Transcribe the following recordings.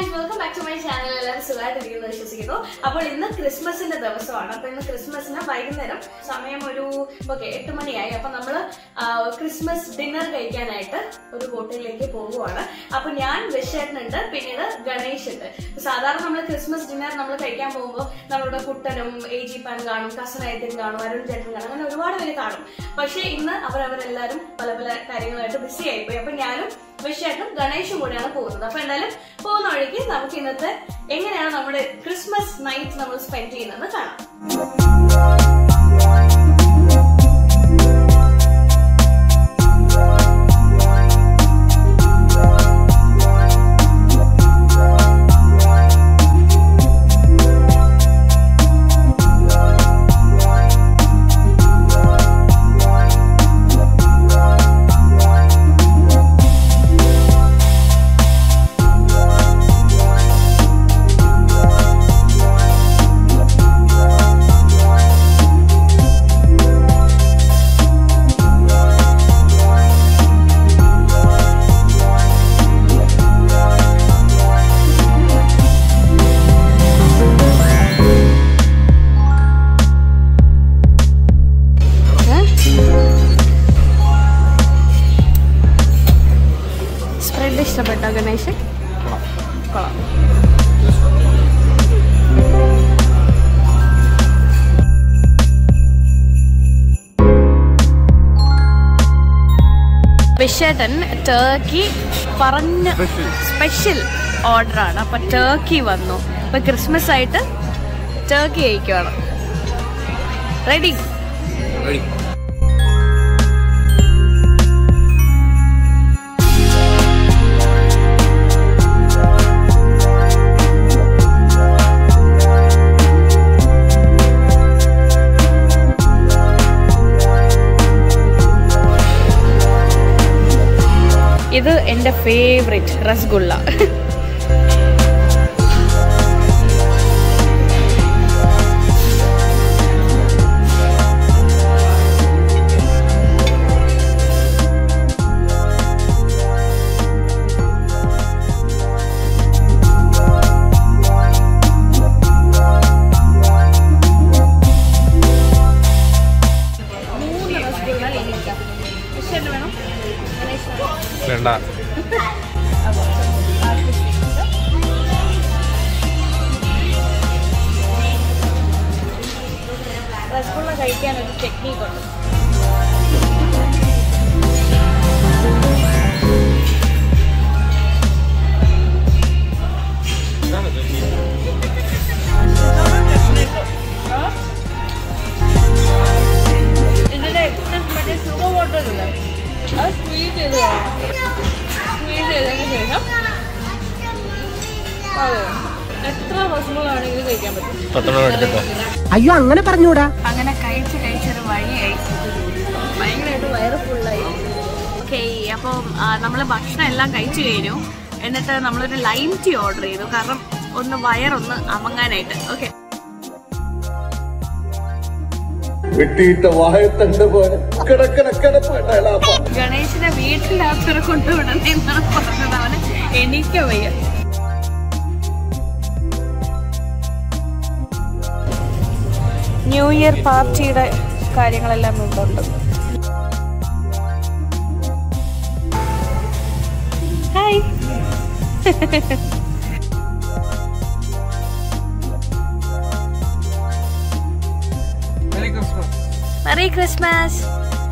guys welcome back to my channel എല്ലാവരും സുഖമായിട്ടിരിക്കുന്നു വിശ്വസിക്കുന്നു അപ്പോൾ ഇന്ന് ക്രിസ്മസിന്റെ ദിവസമാണ് അപ്പൊ ഇന്ന് ക്രിസ്മസിന് വൈകുന്നേരം സമയം ഒരു ഓക്കെ എട്ട് മണിയായി അപ്പൊ നമ്മള് ആ, ക്രിസ്മസ് ഡിന്നർ കഴിക്കാനായിട്ട് ഒരു ഹോട്ടലിലേക്ക് പോകുവാണ് അപ്പൊ ഞാൻ വിശേഷനുണ്ട് പിന്നീട് ഗണേഷ് ഉണ്ട് സാധാരണ നമ്മൾ ക്രിസ്മസ് ഡിന്നർ നമ്മൾ കഴിക്കാൻ പോകുമ്പോൾ നമ്മളുടെ കുട്ടനും എ ജി പാൻ കാണും കസനായത്തിൻ കാണും അരുൺ ചേട്ടൻ കാണും അങ്ങനെ ഒരുപാട് പേര് കാണും പക്ഷേ ഇന്ന് അവരവരെല്ലാരും പല പല കാര്യങ്ങളായിട്ട് ബിസി ആയിപ്പോയി അപ്പൊ ഞാനും വിഷയായിട്ടും ഗണേഷും കൂടെയാണ് പോകുന്നത് അപ്പൊ എന്തായാലും പോകുന്ന വഴിക്ക് നമുക്ക് ഇന്നത്തെ എങ്ങനെയാണ് നമ്മുടെ ക്രിസ്മസ് നൈറ്റ് നമ്മൾ സ്പെൻഡ് ചെയ്യുന്നത് കാണാം സ്പ്രെഡ് ഇഷ്ടപ്പെട്ടോ ഗണേഷ് കൊള്ളാം വിഷേട്ടൻ ടർക്കി പറഞ്ഞ സ്പെഷ്യൽ ഓർഡറാണ് അപ്പൊ ടർക്കി വന്നു അപ്പൊ ക്രിസ്മസ് ആയിട്ട് ടർക്കി കഴിക്കുവാണ് റെഡി ഇത് എൻ്റെ ഫേവറേറ്റ് റസ്ഗുള്ള മൂന്ന് റസ്ഗുള്ള എനിക്ക് വിഷയം വേണം വേണ്ട റസഗുള്ള കഴിക്കാൻ ഒരു ടെക്നീക്ക് ഉണ്ട് ഇതിന്റെ മറ്റേ ഷുഗർ വാട്ടർ ഇല്ല അത് സ്ക്വീസ് ചെയ്ത് സ്ക്വീസ് ചെയ്തതിന് ശേഷം അതെ എത്ര റസഗുള്ളാണെങ്കിലും കഴിക്കാൻ പറ്റും പത്തെണ്ണം എടുത്തിട്ടോ അയ്യോ അങ്ങനെ പറഞ്ഞൂടാ അങ്ങനെ കഴിച്ച് കഴിച്ചൊരു വഴിയായി ഭയങ്കരമായിട്ട് വയറ് ഫുള്ളായി ഓക്കെ അപ്പം നമ്മൾ ഭക്ഷണം എല്ലാം കഴിച്ചു കഴിഞ്ഞു എന്നിട്ട് നമ്മളൊരു ലൈം ടീ ഓർഡർ ചെയ്തു കാരണം ഒന്ന് വയറൊന്ന് അമങ്ങാനായിട്ട് ഓക്കെ വെട്ടിയിട്ട വായത്തണ്ട പോലെ കിടക്കണ കിടപ്പ് ഗണേശിനെ വീട്ടിലാത്തൊരു കൊണ്ടുവിടണമെന്നാണ് പറഞ്ഞത് അവന് എനിക്ക് വയ്യ ന്യൂ ഇയർ പാർട്ടിയുടെ കാര്യങ്ങളെല്ലാം ഇവിടുണ്ട് ഹായ് മെറി ക്രിസ്മസ്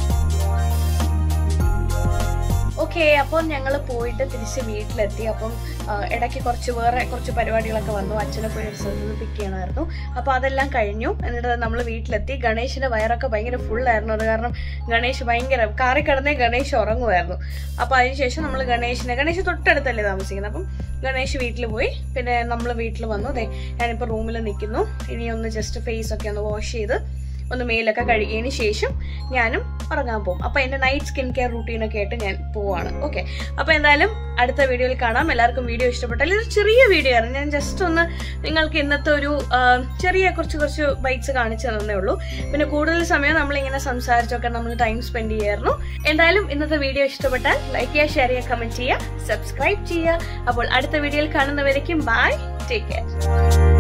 ഓക്കെ അപ്പം ഞങ്ങൾ പോയിട്ട് തിരിച്ച് വീട്ടിലെത്തി അപ്പം ആ, ഇടയ്ക്ക് കുറച്ച് വേറെ കുറച്ച് പരിപാടികളൊക്കെ വന്നു അച്ഛനെ പോയി ഒരു സ്ഥലത്ത് നിന്ന് പിക്ക് ചെയ്യണമായിരുന്നു അപ്പോൾ അതെല്ലാം കഴിഞ്ഞു എന്നിട്ട് നമ്മൾ വീട്ടിലെത്തി ഗണേഷിന്റെ വയറൊക്കെ ഭയങ്കര ഫുള്ളായിരുന്നു അത് കാരണം ഗണേഷ് ഭയങ്കര കാറി കിടന്നേ ഗണേഷ് ഉറങ്ങുമായിരുന്നു അപ്പോൾ അതിനുശേഷം നമ്മൾ ഗണേഷിനെ ഗണേഷ് തൊട്ടടുത്തല്ലേ താമസിക്കുന്നത് അപ്പം ഗണേഷ് വീട്ടിൽ പോയി പിന്നെ നമ്മൾ വീട്ടിൽ വന്നു അതെ ഞാനിപ്പോൾ റൂമിൽ നിൽക്കുന്നു ഇനി ഒന്ന് ജസ്റ്റ് ഫേസ് ഒക്കെ ഒന്ന് വാഷ് ചെയ്ത് ഒന്ന് മേലൊക്കെ കഴുകിയതിന് ശേഷം ഞാനും ഉറങ്ങാൻ പോകും അപ്പൊ എന്റെ നൈറ്റ് സ്കിൻ കെയർ റൂട്ടീനൊക്കെ ആയിട്ട് ഞാൻ പോവാണ് ഓക്കെ അപ്പൊ എന്തായാലും അടുത്ത വീഡിയോയിൽ കാണാം എല്ലാവർക്കും വീഡിയോ ഇഷ്ടപ്പെട്ടാൽ ഇത് ചെറിയ വീഡിയോ ആണ് ഞാൻ ജസ്റ്റ് ഒന്ന് നിങ്ങൾക്ക് ഇന്നത്തെ ഒരു ആ, ചെറിയ കുറച്ച് കുറച്ച് ബൈറ്റ്സ് കാണിച്ചു തന്നേ ഉള്ളൂ പിന്നെ കൂടുതൽ സമയം നമ്മളിങ്ങനെ സംസാരിച്ചൊക്കെ നമ്മൾ ടൈം സ്പെൻഡ് ചെയ്യായിരുന്നു എന്തായാലും ഇന്നത്തെ വീഡിയോ ഇഷ്ടപ്പെട്ടാൽ ലൈക്ക് ചെയ്യുക ഷെയർ ചെയ്യുക കമന്റ് ചെയ്യുക സബ്സ്ക്രൈബ് ചെയ്യുക അപ്പോൾ അടുത്ത വീഡിയോയിൽ കാണുന്നവരേക്കും ബൈ ടേക്ക് കെയർ